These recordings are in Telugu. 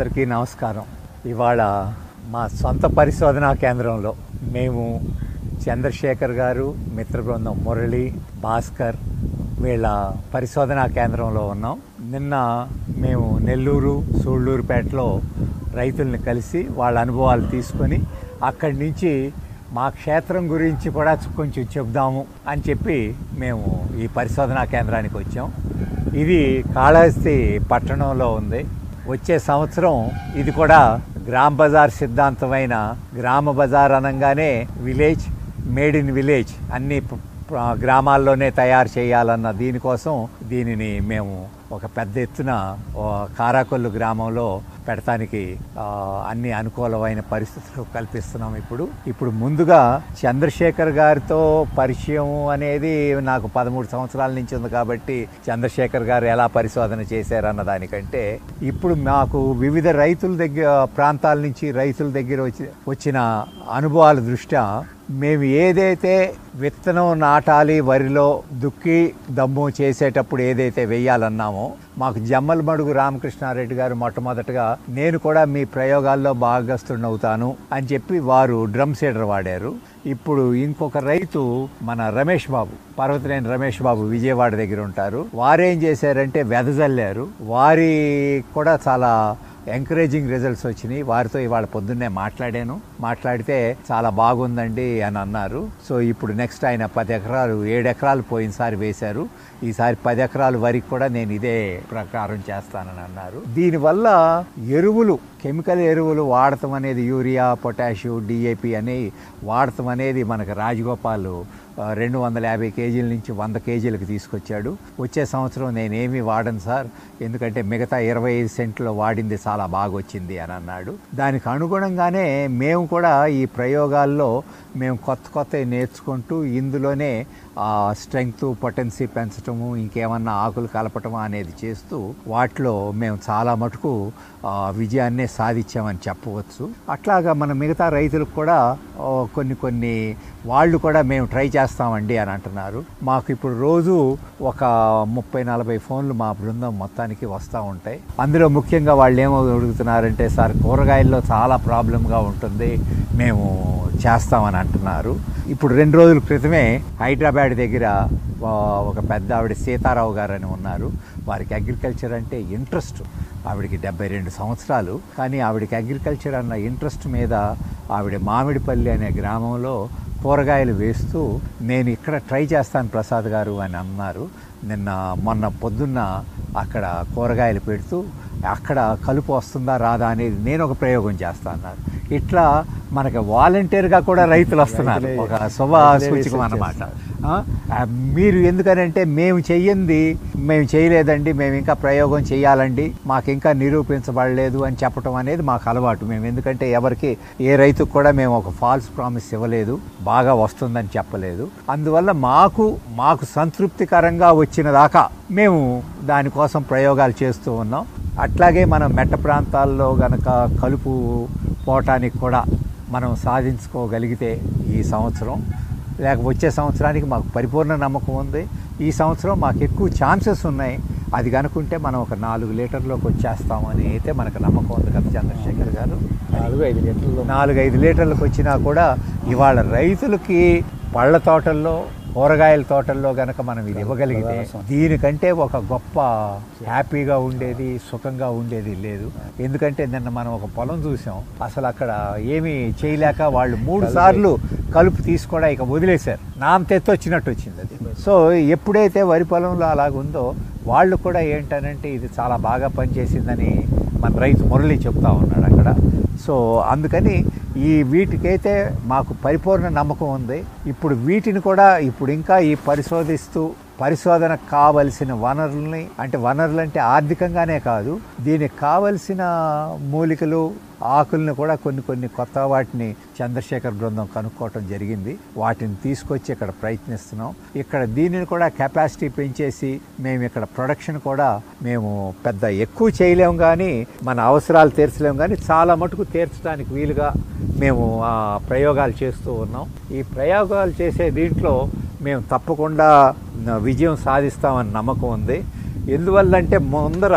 అందరికీ నమస్కారం ఇవాళ మా సొంత పరిశోధనా కేంద్రంలో మేము చంద్రశేఖర్ గారు మిత్ర బృందం మురళి భాస్కర్ వీళ్ళ పరిశోధనా కేంద్రంలో ఉన్నాం నిన్న మేము నెల్లూరు సూళ్ళూరుపేటలో రైతుల్ని కలిసి వాళ్ళ అనుభవాలు తీసుకొని అక్కడి నుంచి మా క్షేత్రం గురించి కూడా కొంచెం చెబుదాము అని చెప్పి మేము ఈ పరిశోధనా కేంద్రానికి వచ్చాం ఇది కాళహస్తి పట్టణంలో ఉంది వచ్చే సంవత్సరం ఇది కూడా గ్రామ బజార్ సిద్ధాంతమైన గ్రామ బజార్ అనగానే విలేజ్ మేడ్ ఇన్ విలేజ్ అన్ని ప- ప- గ్రామాల్లోనే తయారు చేయాలన్న దీనికోసం దీనిని మేము ఒక పెద్ద ఎత్తున ఓ కారాకొల్లు గ్రామంలో పెడతానికి ఆ, అన్ని అనుకూలమైన పరిస్థితులు కల్పిస్తున్నాం ఇప్పుడు ఇప్పుడు ముందుగా చంద్రశేఖర్ గారితో పరిచయం అనేది నాకు పదమూడు సంవత్సరాల నుంచి ఉంది కాబట్టి చంద్రశేఖర్ గారు ఎలా పరిశోధన చేశారన్న దానికంటే ఇప్పుడు మాకు వివిధ రైతుల దగ్గర ప్రాంతాల నుంచి రైతుల దగ్గర వచ్చి వచ్చిన అనుభవాల దృష్ట్యా మేము ఏదైతే విత్తనం నాటాలి వరిలో దుక్కి దమ్ము చేసేటప్పుడు ఏదైతే వేయాలన్నామో మాకు జమ్మల మడుగు రామకృష్ణారెడ్డి గారు మొట్టమొదటగా నేను కూడా మీ ప్రయోగాల్లో భాగస్తున్నవుతాను అని చెప్పి వారు డ్రమ్ సీడర్ వాడారు ఇప్పుడు ఇంకొక రైతు మన రమేష్ బాబు పర్వతనేని రమేష్ బాబు విజయవాడ దగ్గర ఉంటారు వారేం చేశారంటే వెదజల్లారు వారి కూడా చాలా ఎంకరేజింగ్ రిజల్ట్స్ వచ్చినాయి వారితో ఇవాళ పొద్దున్నే మాట్లాడాను మాట్లాడితే చాలా బాగుందండి అని అన్నారు సో ఇప్పుడు నెక్స్ట్ ఆయన పది ఎకరాలు ఏడు ఎకరాలు పోయినసారి వేశారు ఈసారి పది ఎకరాలు వరకు కూడా నేను ఇదే ప్రకారం చేస్తానని అన్నారు దీనివల్ల ఎరువులు కెమికల్ ఎరువులు వాడటం అనేది యూరియా పొటాషియం డిఏపి అని వాడటం అనేది మనకు రాజగోపాల్ ఆ, రెండు వందల యాభై కేజీల నుంచి వంద కేజీలకు తీసుకొచ్చాడు వచ్చే సంవత్సరం నేనేమీ వాడను సార్ ఎందుకంటే మిగతా ఇరవై ఐదు సెంట్లో వాడింది చాలా బాగా వచ్చింది అని అన్నాడు దానికి అనుగుణంగానే మేము కూడా ఈ ప్రయోగాల్లో మేము కొత్త కొత్త నేర్చుకుంటూ ఇందులోనే ఆ స్ట్రెంగ్త్ పొటెన్సీ పెంచటము ఇంకేమన్నా ఆకులు కలపటము అనేది చేస్తూ వాటిలో మేము చాలా మటుకు ఆ, విజయాన్నే సాధించామని చెప్పవచ్చు అట్లాగా మన మిగతా రైతులకు కూడా ఓ, కొన్ని కొన్ని వాళ్ళు కూడా మేము ట్రై చేస్తామండి అని అంటున్నారు మాకు ఇప్పుడు రోజు ఒక ముప్పై నలభై ఫోన్లు మా బృందం మొత్తానికి వస్తూ ఉంటాయి అందులో ముఖ్యంగా వాళ్ళు ఏమో అడుగుతున్నారంటే సార్ కూరగాయల్లో చాలా ప్రాబ్లంగా ఉంటుంది మేము చేస్తామని అంటున్నారు ఇప్పుడు రెండు రోజుల క్రితమే హైదరాబాద్ దగ్గర ఆ, ఒక పెద్ద ఆవిడ సీతారావు గారు అని ఉన్నారు వారికి అగ్రికల్చర్ అంటే ఇంట్రెస్ట్ ఆవిడకి డెబ్బై రెండు సంవత్సరాలు కానీ ఆవిడకి అగ్రికల్చర్ అన్న ఇంట్రెస్ట్ మీద ఆవిడ మామిడిపల్లి అనే గ్రామంలో కూరగాయలు వేస్తూ నేను ఇక్కడ ట్రై చేస్తాను ప్రసాద్ గారు అని అన్నారు నిన్న మొన్న పొద్దున్న అక్కడ కూరగాయలు పెడుతూ అక్కడ కలుపు వస్తుందా రాదా అనేది నేను ఒక ప్రయోగం చేస్తా అన్నారు ఇట్లా మనకి వాలంటీర్గా కూడా రైతులు వస్తున్నారు ఒక శుభ సూచకం అన్నమాట ఆ, ఆ, మీరు ఎందుకనంటే మేము చెయ్యంది మేము చేయలేదండి మేము ఇంకా ప్రయోగం చేయాలండి మాకు ఇంకా నిరూపించబడలేదు అని చెప్పడం అనేది మాకు అలవాటు మేము ఎందుకంటే ఎవరికి ఏ రైతుకు కూడా మేము ఒక ఫాల్స్ ప్రామిస్ ఇవ్వలేదు బాగా వస్తుందని చెప్పలేదు అందువల్ల మాకు మాకు సంతృప్తికరంగా వచ్చిన దాకా మేము దానికోసం ప్రయోగాలు చేస్తూ ఉన్నాం అట్లాగే మనం మెట్ట ప్రాంతాల్లో గనక కలుపు పోవటానికి కూడా మనం సాధించుకోగలిగితే ఈ సంవత్సరం లేక వచ్చే సంవత్సరానికి మాకు పరిపూర్ణ నమ్మకం ఉంది ఈ సంవత్సరం మాకు ఎక్కువ ఛాన్సెస్ ఉన్నాయి అది కనుకుంటే మనం ఒక నాలుగు లీటర్లోకి వచ్చేస్తామని అయితే మనకు నమ్మకం ఉంది కదా చంద్రశేఖర్ గారు నాలుగు ఐదు లీటర్లు నాలుగు ఐదు లీటర్లకు వచ్చినా కూడా ఇవాళ రైతులకి పళ్ళ తోటల్లో కూరగాయల తోటల్లో గనక మనం ఇది ఇవ్వగలిగితే దీనికంటే ఒక గొప్ప హ్యాపీగా ఉండేది సుఖంగా ఉండేది లేదు ఎందుకంటే నిన్న మనం ఒక పొలం చూసాం అసలు అక్కడ ఏమీ చేయలేక వాళ్ళు మూడు సార్లు కలుపు తీసి కూడా ఇక వదిలేశారు నామ తెత్తొచ్చినట్టు వచ్చింది అది సో ఎప్పుడైతే వరి పొలంలో అలాగుందో వాళ్ళు కూడా ఏంటనంటే ఇది చాలా బాగా పనిచేసిందని మన రైతు మురళి చెప్తా ఉన్నాడు అక్కడ సో అందుకని ఈ వీటికైతే మాకు పరిపూర్ణ నమ్మకం ఉంది ఇప్పుడు వీటిని కూడా ఇప్పుడు ఇంకా ఈ పరిశోధిస్తూ పరిశోధనకు కావలసిన వనరుల్ని అంటే వనరులు అంటే ఆర్థికంగానే కాదు దీనికి కావలసిన మూలికలు ఆకుల్ని కూడా కొన్ని కొన్ని కొత్త వాటిని చంద్రశేఖర్ బృందం కనుక్కోవటం జరిగింది వాటిని తీసుకొచ్చి ఇక్కడ ప్రయత్నిస్తున్నాం ఇక్కడ దీనిని కూడా కెపాసిటీ పెంచేసి మేము ఇక్కడ ప్రొడక్షన్ కూడా మేము పెద్ద ఎక్కువ చేయలేము కానీ మన అవసరాలు తీర్చలేము కానీ చాలా మటుకు తీర్చడానికి వీలుగా మేము ఆ ప్రయోగాలు చేస్తూ ఉన్నాం ఈ ప్రయోగాలు చేసే దీంట్లో మేము తప్పకుండా విజయం సాధిస్తామని నమ్మకం ఉంది ఎందువల్లంటే ముందర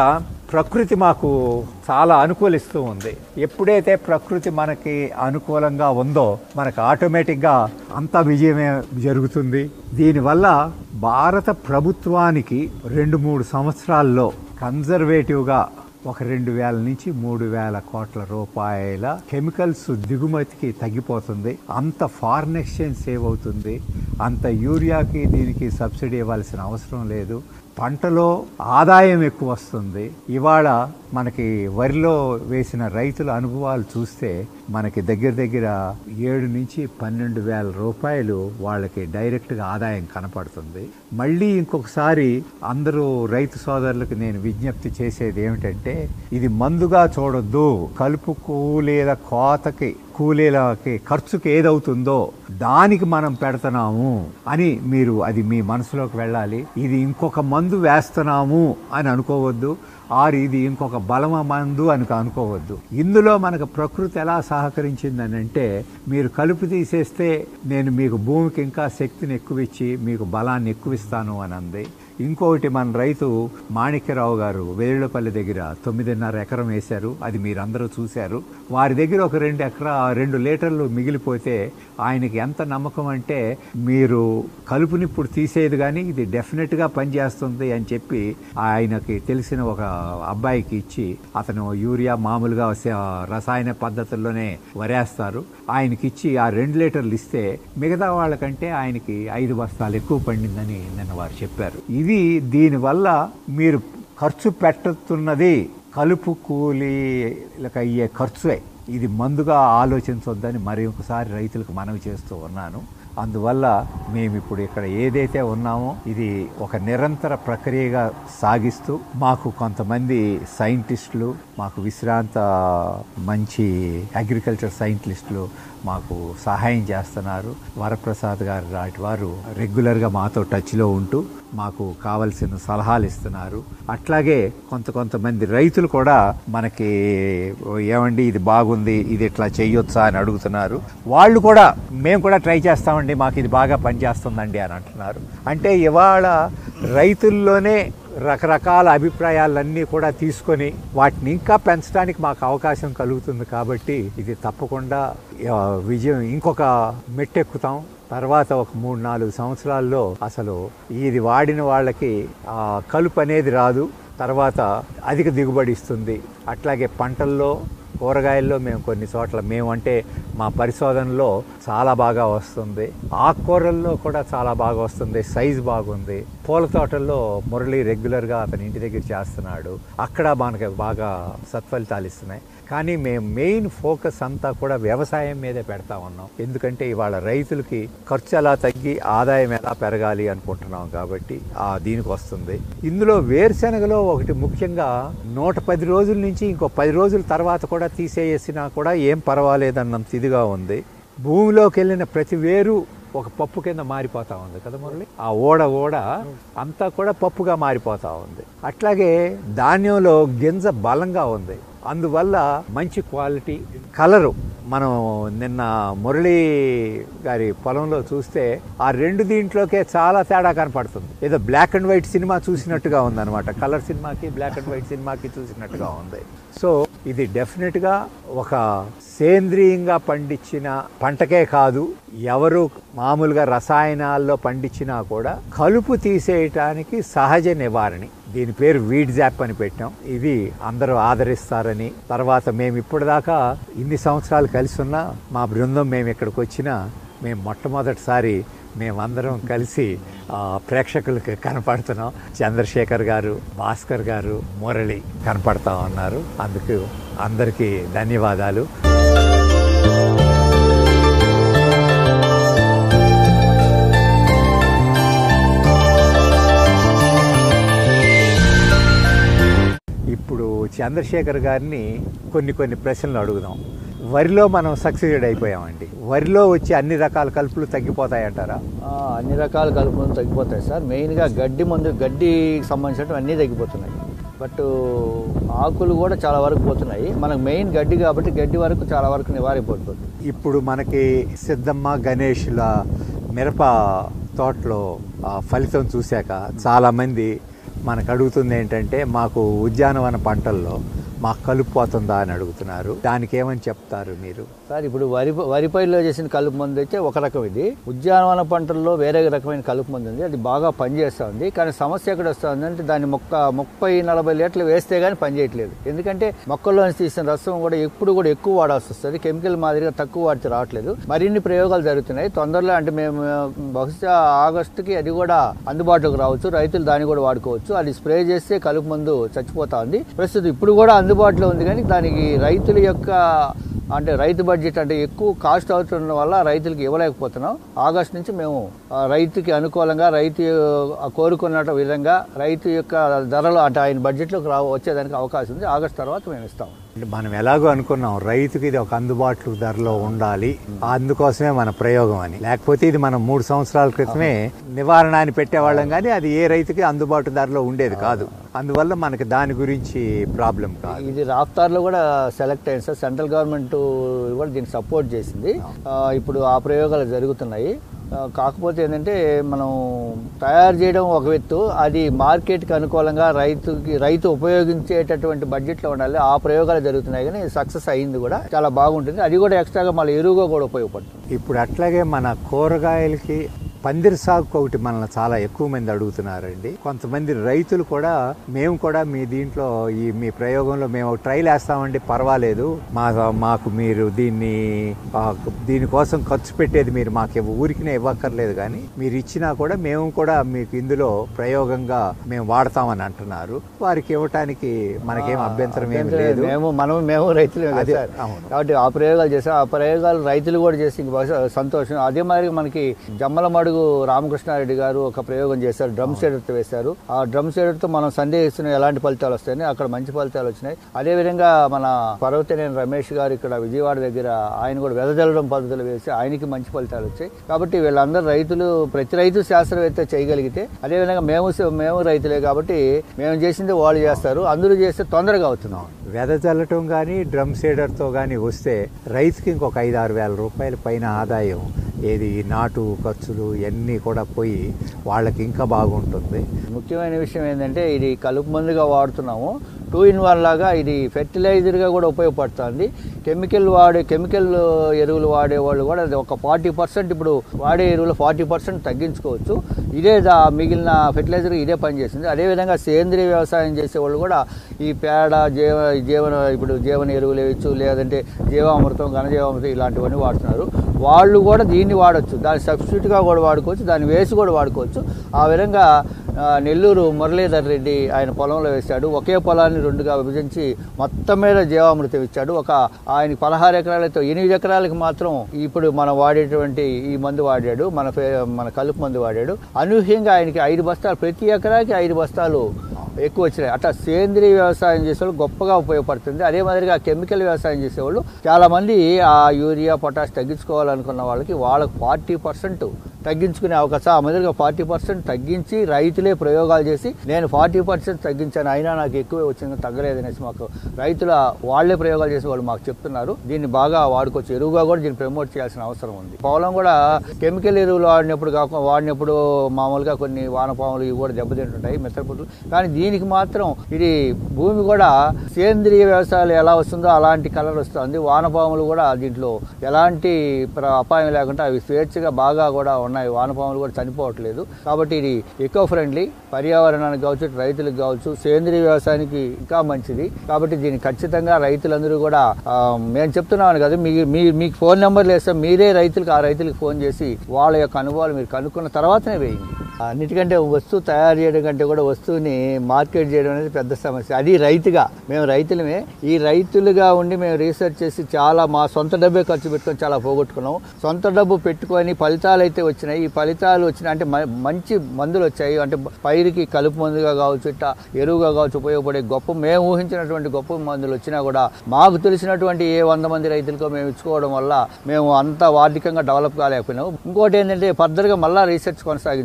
ప్రకృతి మాకు చాలా అనుకూలిస్తూ ఉంది ఎప్పుడైతే ప్రకృతి మనకి అనుకూలంగా ఉందో మనకు ఆటోమేటిక్గా అంతా విజయమే జరుగుతుంది దీనివల్ల భారత ప్రభుత్వానికి రెండు మూడు సంవత్సరాల్లో కన్జర్వేటివ్గా ఒక రెండు వేల నుంచి మూడు వేల కోట్ల రూపాయల కెమికల్స్ దిగుమతికి తగ్గిపోతుంది అంత ఫారిన్ ఎక్స్చేంజ్ సేవ్ అవుతుంది అంత యూరియాకి దీనికి సబ్సిడీ ఇవ్వాల్సిన అవసరం లేదు పంటలో ఆదాయం ఎక్కువ వస్తుంది ఇవాళ మనకి వరిలో వేసిన రైతుల అనుభవాలు చూస్తే మనకి దగ్గర దగ్గర ఏడు నుంచి పన్నెండు వేల రూపాయలు వాళ్ళకి డైరెక్ట్గా ఆదాయం కనపడుతుంది మళ్ళీ ఇంకొకసారి అందరూ రైతు సోదరులకు నేను విజ్ఞప్తి చేసేది ఏమిటంటే ఇది మందుగా చూడొద్దు కలుపు కూలీల కోతకి కూలీలకి ఖర్చుకి ఏదవుతుందో దానికి మనం పెడుతున్నాము అని మీరు అది మీ మనసులోకి వెళ్ళాలి ఇది ఇంకొక మందు వేస్తున్నాము అని అనుకోవద్దు ఆరు ఇది ఇంకొక బలమ మందు అని అనుకోవద్దు ఇందులో మనకు ప్రకృతి ఎలా సహకరించిందని అంటే మీరు కలుపు తీసేస్తే నేను మీకు భూమికి ఇంకా శక్తిని ఎక్కువ ఇచ్చి మీకు బలాన్ని ఎక్కువ ఇస్తాను అని అంది ఇంకొకటి మన రైతు మాణిక్యరావు గారు వేరులపల్లి దగ్గర తొమ్మిదిన్నర ఎకరం వేశారు అది మీరందరూ చూశారు వారి దగ్గర ఒక రెండు ఎకరా రెండు లీటర్లు మిగిలిపోతే ఆయనకి ఎంత నమ్మకం అంటే మీరు కలుపుని ఇప్పుడు తీసేది కానీ ఇది డెఫినెట్గా పనిచేస్తుంది అని చెప్పి ఆయనకి తెలిసిన ఒక అబ్బాయికి ఇచ్చి అతను యూరియా మామూలుగా వస్తే ఆ రసాయన పద్ధతుల్లోనే వరేస్తారు ఆయనకి ఇచ్చి ఆ రెండు లీటర్లు ఇస్తే మిగతా వాళ్ళకంటే ఆయనకి ఐదు బస్తాలు ఎక్కువ పండిందని నిన్న వారు చెప్పారు ఇది దీనివల్ల మీరు ఖర్చు పెట్టుతున్నది కలుపు కూలీలకు అయ్యే ఖర్చుే ఇది మందుగా ఆలోచించొద్దని మరి ఒకసారి రైతులకు మనవి చేస్తూ ఉన్నాను అందువల్ల మేము ఇప్పుడు ఇక్కడ ఏదైతే ఉన్నామో ఇది ఒక నిరంతర ప్రక్రియగా సాగిస్తూ మాకు కొంతమంది సైంటిస్టులు మాకు విశ్రాంత మంచి అగ్రికల్చర్ సైంటిస్టులు మాకు సహాయం చేస్తున్నారు వరప్రసాద్ గారు లాంటి వారు రెగ్యులర్గా మాతో టచ్లో ఉంటూ మాకు కావలసిన సలహాలు ఇస్తున్నారు అట్లాగే కొంత కొంతమంది రైతులు కూడా మనకి ఏమండి ఇది బాగుంది ఇది ఇట్లా చేయొచ్చా అని అడుగుతున్నారు వాళ్ళు కూడా మేము కూడా ట్రై చేస్తామండి మాకు ఇది బాగా పనిచేస్తుందండి అని అంటున్నారు అంటే ఇవాళ రైతుల్లోనే రకరకాల అభిప్రాయాలన్నీ కూడా తీసుకొని వాటిని ఇంకా పెంచడానికి మాకు అవకాశం కలుగుతుంది కాబట్టి ఇది తప్పకుండా ఆ, విజయం ఇంకొక మెట్టెక్కుతాం తర్వాత ఒక మూడు నాలుగు సంవత్సరాల్లో అసలు ఇది వాడిన వాళ్ళకి ఆ, కలుపు అనేది రాదు తర్వాత అధిక దిగుబడి ఇస్తుంది అట్లాగే పంటల్లో కూరగాయల్లో మేము కొన్ని చోట్ల మేము అంటే మా పరిశోధనలో చాలా బాగా వస్తుంది ఆకుకూరల్లో కూడా చాలా బాగా వస్తుంది సైజు బాగుంది పూల తోటల్లో మురళి రెగ్యులర్గా అతని ఇంటి దగ్గర చేస్తున్నాడు అక్కడ మనకి బాగా సత్ఫలితాలు ఇస్తున్నాయి కానీ మేము మెయిన్ ఫోకస్ అంతా కూడా వ్యవసాయం మీదే పెడతా ఉన్నాం ఎందుకంటే ఇవాళ రైతులకి ఖర్చు ఎలా తగ్గి ఆదాయం ఎలా పెరగాలి అనుకుంటున్నాం కాబట్టి ఆ దీనికి వస్తుంది ఇందులో వేరుశెనగలో ఒకటి ముఖ్యంగా నూట పది రోజుల నుంచి ఇంకో పది రోజుల తర్వాత కూడా తీసేసినా కూడా ఏం పర్వాలేదన్నంత ఇదిగా ఉంది భూమిలోకి వెళ్ళిన ప్రతి వేరు ఒక పప్పు కింద మారిపోతా ఉంది కదా మురళి ఆ ఓడ ఓడ అంతా కూడా పప్పుగా మారిపోతా ఉంది అట్లాగే ధాన్యంలో గింజ బలంగా ఉంది అందువల్ల మంచి క్వాలిటీ కలరు మనం నిన్న మురళి గారి పొలంలో చూస్తే ఆ రెండు దీంట్లోకే చాలా తేడా కనపడుతుంది ఏదో బ్లాక్ అండ్ వైట్ సినిమా చూసినట్టుగా ఉందన్నమాట కలర్ సినిమాకి బ్లాక్ అండ్ వైట్ సినిమాకి చూసినట్టుగా ఉంది సో ఇది డెఫినెట్గా ఒక సేంద్రియంగా పండించిన పంటకే కాదు ఎవరు మామూలుగా రసాయనాల్లో పండించినా కూడా కలుపు తీసేయటానికి సహజ నివారణ దీని పేరు వీడ్ జాప్ అని పెట్టాం ఇది అందరూ ఆదరిస్తారని తర్వాత మేము ఇప్పటిదాకా ఇన్ని సంవత్సరాలు కలిసి ఉన్నా మా బృందం మేము ఇక్కడికి వచ్చినా మేము మొట్టమొదటిసారి మేమందరం కలిసి ఆ, ప్రేక్షకులకు కనపడుతున్నాం చంద్రశేఖర్ గారు భాస్కర్ గారు మురళి కనపడతా ఉన్నారు అందుకు అందరికీ ధన్యవాదాలు ఇప్పుడు చంద్రశేఖర్ గారిని కొన్ని కొన్ని ప్రశ్నలు అడుగుదాం వరిలో మనం సక్సెడ్ అయిపోయామండి వరిలో వచ్చి అన్ని రకాల కలుపులు తగ్గిపోతాయంటారా ఆ, అన్ని రకాల కలుపులు తగ్గిపోతాయి సార్ మెయిన్గా గడ్డి మందు గడ్డికి సంబంధించినవి అన్నీ తగ్గిపోతున్నాయి బట్ ఆకులు కూడా చాలా వరకు పోతున్నాయి మనకు మెయిన్ గడ్డి కాబట్టి గడ్డి వరకు చాలా వరకు నివారింపడుతుంది ఇప్పుడు మనకి సిద్ధమ్మ గణేష్ల మిరప తోటలో ఆ ఫలితం చూశాక చాలామంది మనకు అడుగుతుంది ఏంటంటే మాకు ఉద్యానవన పంటల్లో మాకు కలుపు పోతుందా అని అడుగుతున్నారు దానికి ఏమని చెప్తారు మీరు సార్ ఇప్పుడు వరి వరి పైరులో చేసిన కలుపు మందు అయితే ఒక రకం ఇది ఉద్యానవన పంటల్లో వేరే రకమైన కలుపు మందు ఉంది అది బాగా పనిచేస్తూ ఉంది కానీ సమస్య ఎక్కడ వస్తుంది అంటే దాన్ని మొక్క ముప్పై నలభై లీటర్లు వేస్తే కానీ పనిచేయట్లేదు ఎందుకంటే మొక్కల్లోంచి తీసిన రసం కూడా ఎప్పుడు కూడా ఎక్కువ వాడాల్సి వస్తుంది కెమికల్ మాదిరిగా తక్కువ వాడితే రావట్లేదు మరిన్ని ప్రయోగాలు జరుగుతున్నాయి తొందరలో అంటే మేము బహుశా ఆగస్టుకి అది కూడా అందుబాటులోకి రావచ్చు రైతులు దాన్ని కూడా వాడుకోవచ్చు అది స్ప్రే చేస్తే కలుపు మందు చచ్చిపోతా ఉంది ప్రస్తుతం ఇప్పుడు కూడా అందుబాటులో ఉంది కానీ దానికి రైతుల యొక్క అంటే రైతు బడ్జెట్ అంటే ఎక్కువ కాస్ట్ అవుతుండడం వల్ల రైతులకు ఇవ్వలేకపోతున్నాం ఆగస్ట్ నుంచి మేము ఆ, రైతుకి అనుకూలంగా రైతు ఆ, కోరుకున్న విధంగా రైతు యొక్క ధరలు అంటే ఆయన బడ్జెట్లోకి రా వచ్చేదానికి అవకాశం ఉంది ఆగస్ట్ తర్వాత మేము ఇస్తాం అంటే మనం ఎలాగో అనుకున్నాం రైతుకి ఇది ఒక అందుబాటు ధరలో ఉండాలి అందుకోసమే మన ప్రయోగం అని లేకపోతే ఇది మనం మూడు సంవత్సరాల క్రితమే నివారణ అని పెట్టేవాళ్ళం కానీ అది ఏ రైతుకి అందుబాటు ధరలో ఉండేది కాదు అందువల్ల మనకి దాని గురించి ప్రాబ్లం కాదు ఇది రాఫ్తార్లో కూడా సెలెక్ట్ అయింది సార్ సెంట్రల్ గవర్నమెంట్ కూడా దీన్ని సపోర్ట్ చేసింది ఆ, ఇప్పుడు ఆ ప్రయోగాలు జరుగుతున్నాయి ఆ, కాకపోతే ఏంటంటే మనం తయారు చేయడం ఒక ఎత్తు అది మార్కెట్కి అనుకూలంగా రైతుకి రైతు ఉపయోగించేటటువంటి బడ్జెట్లో ఉండాలి ఆ ప్రయోగాలు జరుగుతున్నాయి కానీ సక్సెస్ అయింది కూడా చాలా బాగుంటుంది అది కూడా ఎక్స్ట్రాగా మళ్ళీ ఎరువుగా కూడా ఉపయోగపడుతుంది ఇప్పుడు అట్లాగే మన కూరగాయలకి పందిరి సాగుకు ఒకటి మనల్ని చాలా ఎక్కువ మంది అడుగుతున్నారండి కొంతమంది రైతులు కూడా మేము కూడా మీ దీంట్లో ఈ మీ ప్రయోగంలో మేము ఒక ట్రైల్ వేస్తామండి పర్వాలేదు మా మాకు మీరు దీన్ని ఆ, దీనికోసం ఖర్చు పెట్టేది మీరు మాకు ఊరికినే ఇవ్వక్కర్లేదు కానీ మీరు ఇచ్చినా కూడా మేము కూడా మీకు ఇందులో ప్రయోగంగా మేము వాడతామని అంటున్నారు వారికి ఇవ్వటానికి మనకేం అభ్యంతరం ఏమి లేదు మేము మనం మేము రైతులే కదా అదే, సార్ అవును. కాబట్టి ఆ ప్రయోగాలు చేసాం ఆ ప్రయోగాలు రైతులు కూడా చేసి ఇంక బహుశా సంతోషం అదే మరి మనకి జమ్మలమడుగు రామకృష్ణారెడ్డి గారు ఒక ప్రయోగం చేశారు డ్రమ్ తో వేశారు ఆ డ్రమ్ తో మనం సందేహిస్తున్న ఎలాంటి ఫలితాలు వస్తాయని అక్కడ మంచి ఫలితాలు వచ్చినాయి అదే విధంగా మన పర్వతనేని రమేష్ గారు ఇక్కడ విజయవాడ దగ్గర ఆయన కూడా వెదజల్లడం పద్ధతులు వేసి ఆయనకి మంచి ఫలితాలు వచ్చాయి కాబట్టి వీళ్ళందరూ రైతులు ప్రతి రైతు శాస్త్రవేత్త చేయగలిగితే అదేవిధంగా మేము మేము రైతులే కాబట్టి మేము చేసింది వాళ్ళు చేస్తారు అందరూ చేస్తే తొందరగా అవుతున్నాం వెదజల్లటం కానీ డ్రమ్ సీడర్తో కానీ వస్తే రైతుకి ఇంకొక ఐదు ఆరు వేల రూపాయల పైన ఆదాయం ఏది ఈ నాటు ఖర్చులు ఇవన్నీ కూడా పోయి వాళ్ళకి ఇంకా బాగుంటుంది ముఖ్యమైన విషయం ఏంటంటే ఇది కలుపు మందుగా వాడుతున్నాము టూ ఇన్ వన్ లాగా ఇది ఫెర్టిలైజర్గా కూడా ఉపయోగపడుతుంది కెమికల్ వాడే కెమికల్ ఎరువులు వాడే వాళ్ళు కూడా అది ఒక ఫార్టీ పర్సెంట్ ఇప్పుడు వాడే ఎరువులు ఫార్టీ పర్సెంట్ తగ్గించుకోవచ్చు ఇదే దా మిగిలిన ఫెర్టిలైజర్ ఇదే పనిచేస్తుంది అదేవిధంగా సేంద్రియ వ్యవసాయం చేసే వాళ్ళు కూడా ఈ పేడ జీవ జీవన ఇప్పుడు జీవన ఎరువులు వేయచ్చు లేదంటే జీవామృతం ఘనజీవామృతం ఇలాంటివన్నీ వాడుతున్నారు వాళ్ళు కూడా దీన్ని వాడచ్చు దాని సబ్స్టిట్యూట్గా కూడా వాడుకోవచ్చు దాన్ని వేసి కూడా వాడుకోవచ్చు ఆ విధంగా ఆ, నెల్లూరు మురళీధర్ రెడ్డి ఆయన పొలంలో వేశాడు ఒకే పొలాన్ని రెండుగా విభజించి మొత్తం మీద జీవామృతం ఇచ్చాడు ఒక ఆయన పదహారు ఎకరాలతో ఎనిమిది ఎకరాలకు మాత్రం ఇప్పుడు మనం వాడేటువంటి ఈ మందు వాడాడు మన ఫే- మన కలుపు మందు వాడాడు అనూహ్యంగా ఆయనకి ఐదు బస్తాలు ప్రతి ఎకరాకి ఐదు బస్తాలు ఎక్కువ వచ్చినాయి అట్లా సేంద్రీయ వ్యవసాయం చేసేవాళ్ళు గొప్పగా ఉపయోగపడుతుంది అదే మాదిరిగా కెమికల్ వ్యవసాయం చేసేవాళ్ళు చాలా మంది ఆ యూరియా పొటాష్ తగ్గించుకోవాలనుకున్న వాళ్ళకి వాళ్ళకి ఫార్టీ పర్సెంట్ తగ్గించుకునే అవకాశం ఆ మాదిరిగా ఫార్టీ పర్సెంట్ తగ్గించి రైతులే ప్రయోగాలు చేసి నేను ఫార్టీ పర్సెంట్ తగ్గించాను అయినా నాకు ఎక్కువే వచ్చింది తగ్గలేదనేసి మాకు రైతుల వాళ్ళే ప్రయోగాలు చేసి వాళ్ళు మాకు చెప్తున్నారు దీన్ని బాగా వాడుకోవచ్చు ఎరువుగా కూడా దీన్ని ప్రమోట్ చేయాల్సిన అవసరం ఉంది పొలం కూడా కెమికల్ ఎరువులు వాడినప్పుడు కాకుండా వాడినప్పుడు మామూలుగా కొన్ని వానపాములు ఇవి కూడా దెబ్బతింటుంటాయి మిత్రపుట్లు కానీ దీనికి మాత్రం ఇది భూమి కూడా సేంద్రియ వ్యవసాయాలు ఎలా వస్తుందో అలాంటి కలర్ వస్తుంది వానపాములు కూడా దీంట్లో ఎలాంటి ప్ర- అపాయం లేకుండా అవి స్వేచ్ఛగా బాగా కూడా ఉన్నాయి వానపాములు కూడా చనిపోవట్లేదు కాబట్టి ఇది ఎకో ఫ్రెండ్లీ పర్యావరణానికి కావచ్చు రైతులకు కావచ్చు సేంద్రియ వ్యవసాయానికి ఇంకా మంచిది కాబట్టి దీన్ని ఖచ్చితంగా రైతులందరూ కూడా ఆ, మేము చెప్తున్నాను కదా మీ మీ మీకు ఫోన్ నెంబర్లు వేస్తాం మీరే రైతులకు ఆ రైతులకు ఫోన్ చేసి వాళ్ళ యొక్క అనుభవాలు మీరు కనుక్కున్న తర్వాతనే వేయండి అన్నిటికంటే వస్తువు తయారు చేయడం కంటే కూడా వస్తువుని మార్కెట్ చేయడం అనేది పెద్ద సమస్య అది రైతుగా మేము రైతులమే ఈ రైతులుగా ఉండి మేము రీసెర్చ్ చేసి చాలా మా సొంత డబ్బే ఖర్చు పెట్టుకొని చాలా పోగొట్టుకున్నాం సొంత డబ్బు పెట్టుకొని ఫలితాలు అయితే వచ్చినాయి ఈ ఫలితాలు వచ్చినాయి అంటే మ- మంచి మందులు వచ్చాయి అంటే పైరుకి కలుపు మందుగా కావచ్చు ఇట్లా ఎరువుగా కావచ్చు ఉపయోగపడే గొప్ప మేము ఊహించినటువంటి గొప్ప మందులు వచ్చినా కూడా మాకు తెలిసినటువంటి ఏ వంద మంది రైతులకో మేము ఇచ్చుకోవడం వల్ల మేము అంత ఆర్థికంగా డెవలప్ కాలేకపోయినాం ఇంకోటి ఏంటంటే ఫర్దర్గా మళ్ళా రీసెర్చ్ కొనసాగించాలి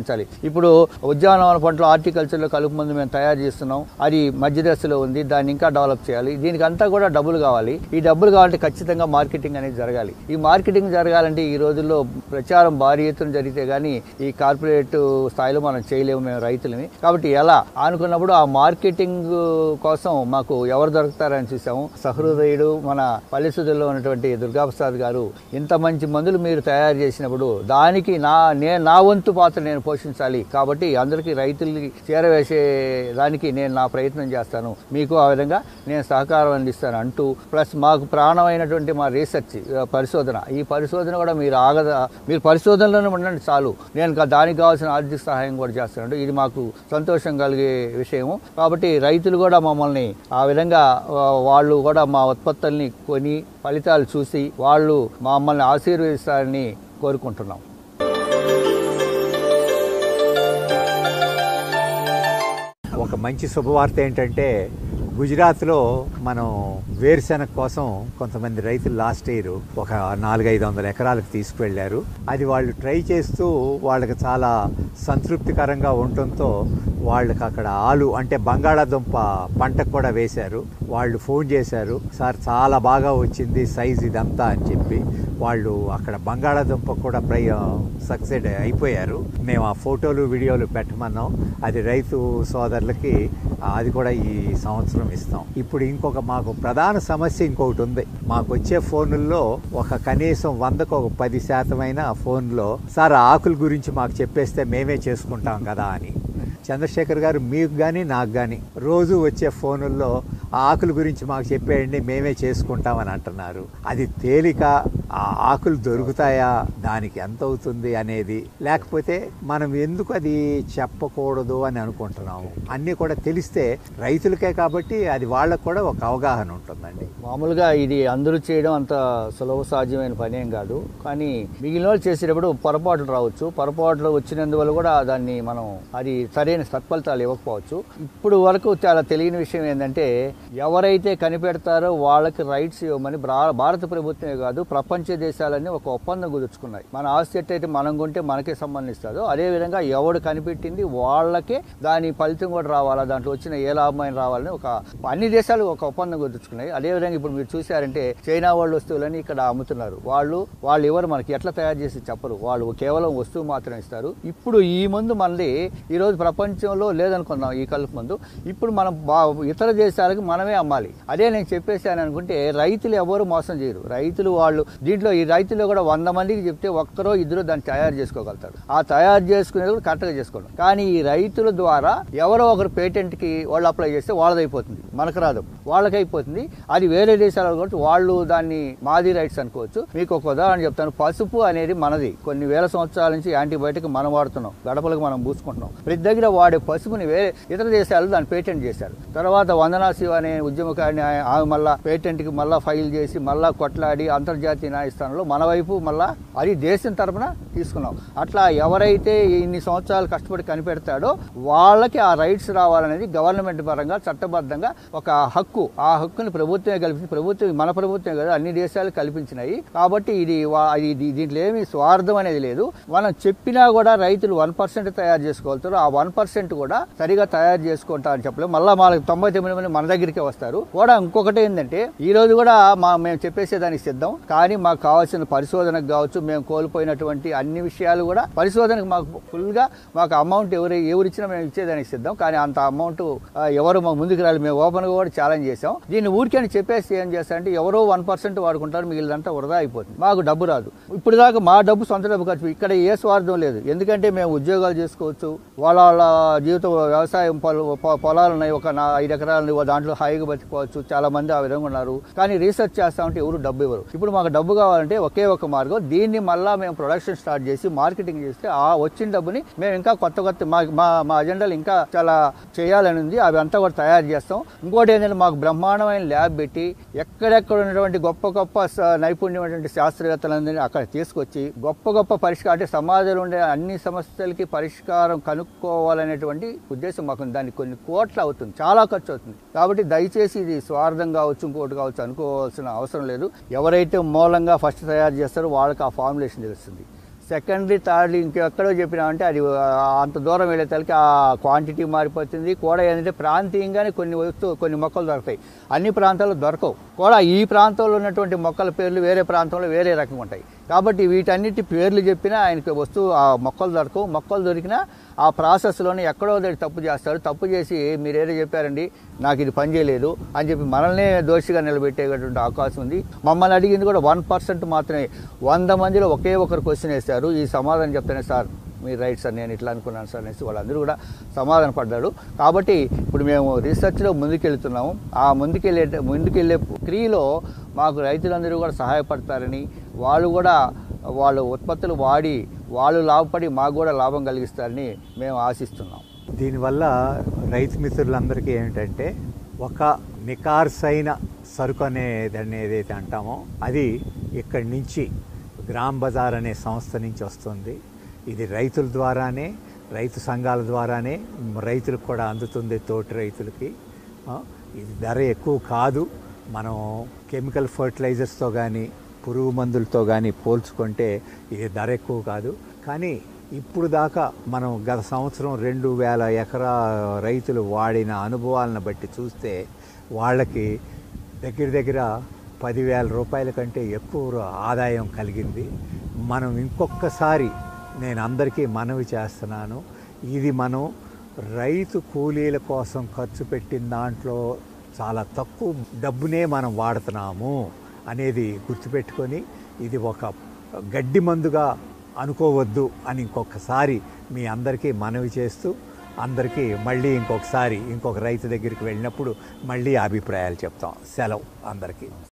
ఇప్పుడు ఉద్యానవన పంటలు హార్టికల్చర్లో కలుపు మందు మేము తయారు చేస్తున్నాం అది మధ్య దశలో ఉంది దాన్ని ఇంకా డెవలప్ చేయాలి దీనికి అంతా కూడా డబ్బులు కావాలి ఈ డబ్బులు కావాలంటే ఖచ్చితంగా మార్కెటింగ్ అనేది జరగాలి ఈ మార్కెటింగ్ జరగాలంటే ఈ రోజుల్లో ప్రచారం భారీ ఎత్తున జరిగితే కానీ ఈ కార్పొరేట్ స్థాయిలో మనం చేయలేము మేము రైతులమి కాబట్టి ఎలా అనుకున్నప్పుడు ఆ మార్కెటింగ్ కోసం మాకు ఎవరు దొరుకుతారని చూసాము సహృదయుడు మన పల్లెసుదుల్లో ఉన్నటువంటి దుర్గాప్రసాద్ గారు ఇంత మంచి మందులు మీరు తయారు చేసినప్పుడు దానికి నా నేను నా వంతు పాత్ర నేను పోషించాలి కాబట్టి అందరికీ రైతులకి చేరవేసే దానికి నేను నా ప్రయత్నం చేస్తాను మీకు ఆ విధంగా నేను సహకారం అందిస్తాను అంటూ ప్లస్ మాకు ప్రాణమైనటువంటి మా రీసెర్చ్ ఆ, పరిశోధన ఈ పరిశోధన కూడా మీరు ఆగద మీరు పరిశోధనలోనే ఉండండి చాలు నేను కా- దానికి కావాల్సిన ఆర్థిక సహాయం కూడా చేస్తాను ఇది మాకు సంతోషం కలిగే విషయము కాబట్టి రైతులు కూడా మమ్మల్ని ఆ విధంగా ఆ, వాళ్ళు కూడా మా ఉత్పత్తుల్ని కొని ఫలితాలు చూసి వాళ్ళు మమ్మల్ని ఆశీర్వదిస్తారని కోరుకుంటున్నాం ఒక మంచి శుభవార్త ఏంటంటే గుజరాత్లో మనం వేరుశెనగ కోసం కొంతమంది రైతులు లాస్ట్ ఇయర్ ఒక నాలుగైదు వందల ఎకరాలకు తీసుకువెళ్ళారు అది వాళ్ళు ట్రై చేస్తూ వాళ్ళకి చాలా సంతృప్తికరంగా ఉండటంతో వాళ్ళకి అక్కడ ఆలు అంటే బంగాళాదుంప పంటకు కూడా వేశారు వాళ్ళు ఫోన్ చేశారు సార్ చాలా బాగా వచ్చింది సైజ్ ఇదంతా అని చెప్పి వాళ్ళు అక్కడ బంగాళాదుంప కూడా ప్రై సక్సెడ్ అయిపోయారు మేము ఆ ఫోటోలు వీడియోలు పెట్టమన్నాం అది రైతు సోదరులకి అది కూడా ఈ సంవత్సరం ఇస్తాం ఇప్పుడు ఇంకొక మాకు ప్రధాన సమస్య ఇంకొకటి ఉంది మాకు వచ్చే ఫోనుల్లో ఒక కనీసం వందకు ఒక పది శాతమైన ఫోన్లో సార్ ఆకుల గురించి మాకు చెప్పేస్తే మేమే చేసుకుంటాం కదా అని చంద్రశేఖర్ గారు మీకు కానీ నాకు కానీ రోజు వచ్చే ఫోనుల్లో ఆ ఆకుల గురించి మాకు చెప్పేయండి మేమే చేసుకుంటామని అంటున్నారు అది తేలిక ఆ ఆకులు దొరుకుతాయా దానికి ఎంత అవుతుంది అనేది లేకపోతే మనం ఎందుకు అది చెప్పకూడదు అని అనుకుంటున్నాము అన్నీ కూడా తెలిస్తే రైతులకే కాబట్టి అది వాళ్ళకు కూడా ఒక అవగాహన ఉంటుందండి మామూలుగా ఇది అందరూ చేయడం అంత సులభ సాధ్యమైన పని ఏం కాదు కానీ మిగిలిన వాళ్ళు చేసేటప్పుడు పొరపాట్లు రావచ్చు పొరపాట్లు వచ్చినందువల్ల కూడా దాన్ని మనం అది సరైన సత్ఫలితాలు ఇవ్వకపోవచ్చు ఇప్పుడు వరకు చాలా తెలియని విషయం ఏంటంటే ఎవరైతే కనిపెడతారో వాళ్ళకి రైట్స్ ఇవ్వమని బ్రా- భారత ప్రభుత్వమే కాదు ప్రపంచ దేశాలన్నీ ఒక ఒప్పందం కుదుర్చుకున్నాయి మన ఆస్తి అయితే మనం కొంటే మనకే సంబంధిస్తుందో అదేవిధంగా ఎవడు కనిపెట్టింది వాళ్ళకే దాని ఫలితం కూడా రావాలా దాంట్లో వచ్చిన ఏ లాభమైన రావాలని ఒక అన్ని దేశాలు ఒక ఒప్పందం కుదుర్చుకున్నాయి అదేవిధంగా ఇప్పుడు మీరు చూసారంటే చైనా వాళ్ళు వస్తువులని ఇక్కడ అమ్ముతున్నారు వాళ్ళు వాళ్ళు ఎవరు మనకి ఎట్లా తయారు చేసి చెప్పరు వాళ్ళు కేవలం వస్తువు మాత్రం ఇస్తారు ఇప్పుడు ఈ మందు మనది ఈ రోజు ప్రపంచంలో లేదనుకుందాం ఈ కలుపు మందు ఇప్పుడు మనం బా ఇతర దేశాలకు మనమే అమ్మాలి అదే నేను చెప్పేసాను అనుకుంటే రైతులు ఎవరు మోసం చేయరు రైతులు వాళ్ళు దీంట్లో ఈ రైతులు కూడా వంద మందికి చెప్తే ఒక్కరో ఇద్దరు దాన్ని తయారు చేసుకోగలుగుతారు ఆ తయారు చేసుకునేది కూడా కరెక్ట్గా చేసుకోవడం కానీ ఈ రైతుల ద్వారా ఎవరో ఒకరు పేటెంట్కి వాళ్ళు అప్లై చేస్తే వాళ్ళది అయిపోతుంది మనకు రాదు వాళ్ళకి అయిపోతుంది అది వేరే దేశాల కాబట్టి వాళ్ళు దాన్ని మాది రైట్స్ అనుకోవచ్చు మీకు ఒక ఉదాహరణ చెప్తాను పసుపు అనేది మనది కొన్ని వేల సంవత్సరాల నుంచి యాంటీబయాటిక్ మనం వాడుతున్నాం గడపలకు మనం పూసుకుంటున్నాం ప్రతి దగ్గర వాడే పసుపుని వేరే ఇతర దేశాలు దాన్ని పేటెంట్ చేశారు తర్వాత వందనా శివ అనే ఉద్యమకారిని ఆయ- ఆమె మళ్ళా పేటెంట్కి మళ్ళా ఫైల్ చేసి మళ్ళా కొట్లాడి అంతర్జాతీయ న్యాయస్థానంలో మన వైపు మళ్ళా అది దేశం తరపున తీసుకున్నాం అట్లా ఎవరైతే ఇన్ని సంవత్సరాలు కష్టపడి కనిపెడతాడో వాళ్ళకి ఆ రైట్స్ రావాలనేది గవర్నమెంట్ పరంగా చట్టబద్ధంగా ఒక హక్కు ఆ హక్కుని ప్రభుత్వమే కల్పించి ప్రభుత్వం మన ప్రభుత్వమే కదా అన్ని దేశాలు కల్పించినాయి కాబట్టి ఇది వా- ఇది ఇది- దీంట్లో ఏమీ స్వార్థం అనేది లేదు మనం చెప్పినా కూడా రైతులు వన్ పర్సెంట్ తయారు చేసుకోగలుగుతారు ఆ వన్ పర్సెంట్ కూడా సరిగా తయారు చేసుకుంటారని చెప్పలేము మళ్ళీ వాళ్ళకి తొంభై తొమ్మిది మంది మన దగ్గరికి వస్తారు కూడా ఇంకొకటి ఏంటంటే ఈ రోజు కూడా మా మేము చెప్పేసేదానికి సిద్ధం కానీ మాకు కావాల్సిన పరిశోధనకు కావచ్చు మేము కోల్పోయినటువంటి అన్ని విషయాలు కూడా పరిశోధనకు మాకు ఫుల్ గా మాకు అమౌంట్ ఎవరు ఎవరు ఇచ్చినా మేము ఇచ్చేదానికి సిద్ధం కానీ అంత అమౌంట్ ఎవరు మాకు ముందుకు రాలి మేము ఓపెన్ గా కూడా ఛాలెంజ్ చేసాం దీన్ని ఊరికే చెప్పేసి ఏం చేస్తారంటే ఎవరో వన్ పర్సెంట్ వాడుకుంటారు మిగిలినంతా వృధా అయిపోతుంది మాకు డబ్బు రాదు ఇప్పుడు దాకా మా డబ్బు సొంత డబ్బు ఖర్చు ఇక్కడ ఏ స్వార్థం లేదు ఎందుకంటే మేము ఉద్యోగాలు చేసుకోవచ్చు వాళ్ళ వాళ్ళ జీవితం వ్యవసాయం పొల- పొ- పొలాలు ఉన్నాయి ఒక నా ఐదు ఎకరాలు ఉన్నాయి, దాంట్లో హాయిగా బతికోవచ్చు చాలా మంది ఆ విధంగా ఉన్నారు కానీ రీసెర్చ్ చేస్తామంటే ఎవరు డబ్బు ఇవ్వరు ఇప్పుడు మాకు డబ్బు కావాలంటే ఒకే ఒక మార్గం దీన్ని మళ్ళా మేము ప్రొడక్షన్ స్టార్ట్ చేసి మార్కెటింగ్ చేస్తే ఆ వచ్చిన డబ్బుని మేము ఇంకా కొత్త కొత్త మా మా మా అజెండాలు ఇంకా చాలా చేయాలని ఉంది అవి అంతా కూడా తయారు చేస్తాం ఇంకోటి ఏంటంటే మాకు బ్రహ్మాండమైన ల్యాబ్ పెట్టి ఎక్కడెక్కడ ఉన్నటువంటి గొప్ప గొప్ప స- నైపుణ్యమైనటువంటి శాస్త్రవేత్తలందరినీ అక్కడ తీసుకొచ్చి గొప్ప గొప్ప పరిష్కారం అంటే సమాజంలో ఉండే అన్ని సమస్యలకి పరిష్కారం కనుక్కోవాలనేటువంటి ఉద్దేశం మాకు ఉంది. దానికి కొన్ని కోట్లు అవుతుంది చాలా ఖర్చు అవుతుంది కాబట్టి దయచేసి ఇది స్వార్థం కావచ్చు ఇంకోటి కావచ్చు అనుకోవాల్సిన అవసరం లేదు ఎవరైతే మూలంగా ఫస్ట్ తయారు చేస్తారో వాళ్ళకి ఆ ఫార్ములేషన్ తెలుస్తుంది సెకండరీ థర్డ్ ఇంకెక్కడో చెప్పినామంటే అది ఆ, అంత దూరం వెళ్ళేసరికి ఆ క్వాంటిటీ మారిపోతుంది కూడా ఏంటంటే ప్రాంతీయంగానే కొన్ని వస్తు కొన్ని మొక్కలు దొరుకుతాయి అన్ని ప్రాంతాల్లో దొరకవు కూడా ఈ ప్రాంతంలో ఉన్నటువంటి మొక్కల పేర్లు వేరే ప్రాంతంలో వేరే రకంగా ఉంటాయి కాబట్టి వీటన్నిటి పేర్లు చెప్పినా ఆయనకి వస్తువు ఆ మొక్కలు దొరకవు మొక్కలు దొరికినా ఆ ప్రాసెస్లోనే ఎక్కడో దగ్గర తప్పు చేస్తాడు తప్పు చేసి మీరేదో చెప్పారండి నాకు ఇది పని చేయలేదు అని చెప్పి మనల్నే దోషిగా నిలబెట్టేటటువంటి అవకాశం ఉంది మమ్మల్ని అడిగింది కూడా వన్ పర్సెంట్ మాత్రమే వంద మందిలో ఒకే ఒకరు క్వశ్చన్ వేశారు ఈ సమాధానం చెప్తానే సార్ మీరు రైట్ సార్ నేను ఇట్లా అనుకున్నాను సార్ అనేసి వాళ్ళందరూ కూడా సమాధాన పడ్డారు కాబట్టి ఇప్పుడు మేము రీసెర్చ్లో ముందుకెళ్తున్నాము ఆ ముందుకెళ్ళే ముందుకెళ్ళే క్రియలో మాకు రైతులందరూ కూడా సహాయపడతారని వాళ్ళు కూడా వాళ్ళ ఉత్పత్తులు వాడి వాళ్ళు లాభపడి మాకు కూడా లాభం కలిగిస్తారని మేము ఆశిస్తున్నాం దీనివల్ల రైతు మిత్రులందరికీ ఏమిటంటే ఒక నికార్సైన సరుకు అనేదాన్ని ఏదైతే అంటామో అది ఇక్కడి నుంచి గ్రామ్ బజార్ అనే సంస్థ నుంచి వస్తుంది ఇది రైతుల ద్వారానే రైతు సంఘాల ద్వారానే రైతులకు కూడా అందుతుంది తోటి రైతులకి ఆ, ఇది ధర ఎక్కువ కాదు మనం కెమికల్ ఫర్టిలైజర్స్తో కానీ పురుగు మందులతో కానీ పోల్చుకుంటే ఇది ధర ఎక్కువ కాదు కానీ ఇప్పుడు దాకా మనం గత సంవత్సరం రెండు వేల ఎకరా రైతులు వాడిన అనుభవాలను బట్టి చూస్తే వాళ్ళకి దగ్గర దగ్గర పదివేల రూపాయల కంటే ఎక్కువ ఆదాయం కలిగింది మనం ఇంకొకసారి నేను అందరికీ మనవి చేస్తున్నాను ఇది మనం రైతు కూలీల కోసం ఖర్చు పెట్టిన దాంట్లో చాలా తక్కువ డబ్బునే మనం వాడుతున్నాము అనేది గుర్తుపెట్టుకొని ఇది ఒక గడ్డి మందుగా అనుకోవద్దు అని ఇంకొకసారి మీ అందరికీ మనవి చేస్తూ అందరికీ మళ్ళీ ఇంకొకసారి ఇంకొక రైతు దగ్గరికి వెళ్ళినప్పుడు మళ్ళీ అభిప్రాయాలు చెప్తాం సెలవు అందరికీ